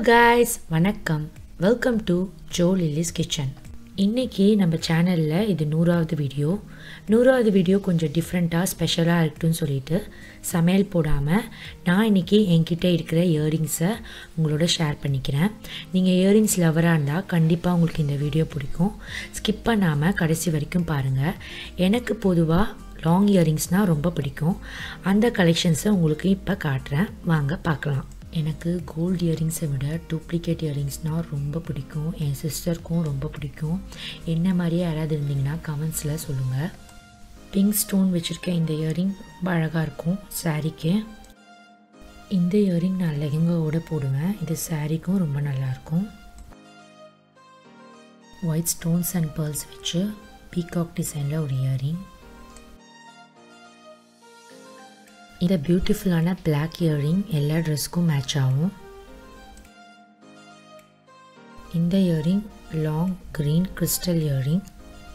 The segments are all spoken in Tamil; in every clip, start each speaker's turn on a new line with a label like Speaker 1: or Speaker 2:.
Speaker 1: காய்ஸ் வணக்கம் welcome to Jo Lilly's kitchen இன்றைக்கி நம்ம சேனலில் இது நூறாவது வீடியோ நூறாவது வீடியோ கொஞ்சம் டிஃப்ரெண்ட்டாக ஸ்பெஷலாக இருக்கட்டும்னு சொல்லிட்டு சமையல் போடாமல் நான் இன்றைக்கி என்கிட்ட இருக்கிற இயரிங்ஸை உங்களோட ஷேர் பண்ணிக்கிறேன் நீங்கள் இயரிங்ஸ் லவராக இருந்தால் கண்டிப்பாக உங்களுக்கு இந்த வீடியோ பிடிக்கும் ஸ்கிப் பண்ணாமல் கடைசி வரைக்கும் பாருங்கள் எனக்கு பொதுவாக லாங் இயரிங்ஸ்னால் ரொம்ப பிடிக்கும் அந்த கலெக்ஷன்ஸை உங்களுக்கு இப்போ காட்டுறேன் வாங்க பார்க்கலாம் எனக்கு கோல்டு இயரிங்ஸை விட டூப்ளிகேட் இயரிங்ஸ்னால் ரொம்ப பிடிக்கும் என் சிஸ்டருக்கும் ரொம்ப பிடிக்கும் என்ன மாதிரியே யாராவது இருந்தீங்கன்னா கமெண்ட்ஸில் சொல்லுங்கள் பிங்க் ஸ்டோன் வச்சுருக்க இந்த இயரிங் ரொம்ப அழகாக இருக்கும் சாரீக்கு இந்த இயரிங் நான் லெஹங்காவோட போடுவேன் இது சாரீக்கும் ரொம்ப நல்லாயிருக்கும் ஒயிட் ஸ்டோன்ஸ் அண்ட் பேர்ல்ஸ் வச்சு பீகாக் டிசைனில் ஒரு இயரிங் இந்த பியூட்டிஃபுல்லான பிளாக் இயரிங் எல்லா ட்ரெஸ்க்கும் மேட்ச் ஆகும் இந்த earring long green crystal earring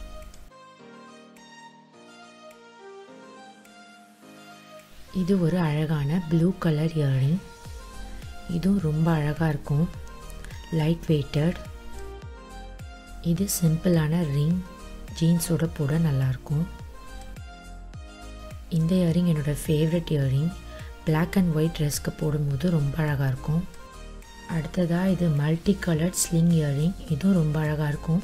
Speaker 1: இது ஒரு அழகான ப்ளூ கலர் இயரிங் இதுவும் ரொம்ப அழகாக இருக்கும் லைட் வெயிட்டட் இது சிம்பிளான ரிங் ஜீன்ஸோட போட நல்லாயிருக்கும் இந்த இயரிங் என்னோடய favourite earring black and white ட்ரெஸ்க்கு போடும்போது ரொம்ப அழகாக இருக்கும் அடுத்ததாக இது மல்டி கலர்ட் ஸ்லிங் இயரிங் இதுவும் ரொம்ப அழகாக இருக்கும்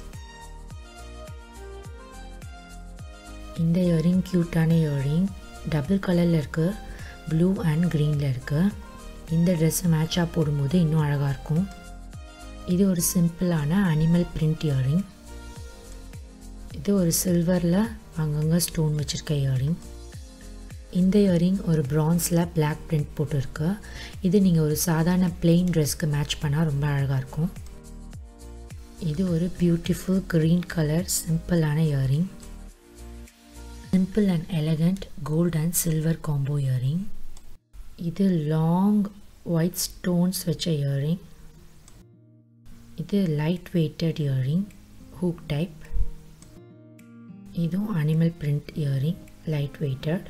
Speaker 1: இந்த இயரிங் க்யூட்டான இயரிங் டபுள் கலரில் இருக்குது ப்ளூ அண்ட் க்ரீனில் இருக்குது இந்த ட்ரெஸ்ஸை மேட்சாக போடும்போது இன்னும் அழகாக இருக்கும் இது ஒரு சிம்பிளான அனிமல் பிரிண்ட் இயரிங் இது ஒரு சில்வரில் அங்கங்கே ஸ்டோன் வச்சுருக்க இயரிங் இந்த இயரிங் ஒரு ப்ரான்ஸில் பிளாக் பிரிண்ட் போட்டிருக்கு இது நீங்கள் ஒரு சாதாரண பிளெயின் ட்ரெஸ்க்கு மேட்ச் பண்ணால் ரொம்ப அழகாக இருக்கும் இது ஒரு பியூட்டிஃபுல் க்ரீன் கலர் சிம்பிளான earring simple and elegant gold and silver combo earring இது லாங் ஒயிட் ஸ்டோன்ஸ் வச்ச இயரிங் இது light weighted earring hook type இதுவும் animal print earring light weighted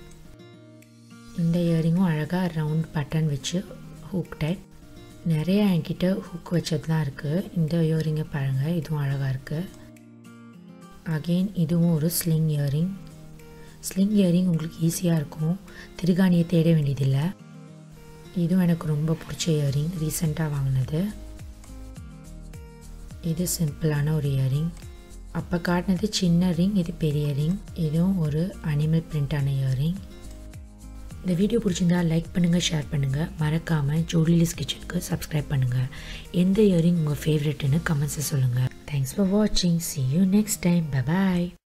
Speaker 1: இந்த இயரிங்கும் அழகாக ரவுண்ட் பட்டன் வச்சு ஹூக் டைப் நிறைய என்கிட்ட ஹூக் வச்சது தான் இருக்குது இந்த இயரிங்கை பாருங்கள் இதுவும் அழகாக இருக்குது அகெயின் இதுவும் ஒரு ஸ்லிங் இயரிங் ஸ்லிங் இயரிங் உங்களுக்கு ஈஸியாக இருக்கும் திருகாணியை தேட வேண்டியதில்லை இதுவும் எனக்கு ரொம்ப பிடிச்ச இயரிங் ரீசெண்டாக வாங்கினது இது சிம்பிளான ஒரு இயரிங் அப்போ காட்டினது சின்ன ரிங் இது பெரிய ரிங் இதுவும் ஒரு அனிமல் பிரிண்டான இயரிங் இந்த வீடியோ பிடிச்சிருந்தா லைக் பண்ணுங்கள் ஷேர் பண்ணுங்கள் மறக்காமல் ஜோலிலிஸ் கிச்சனுக்கு சப்ஸ்கிரைப் பண்ணுங்கள் எந்த இயரிங் உங்கள் ஃபேவரெட்டுன்னு கமெண்ட்ஸை சொல்லுங்கள் தேங்க்ஸ் ஃபார் வாட்சிங் see you next time bye bye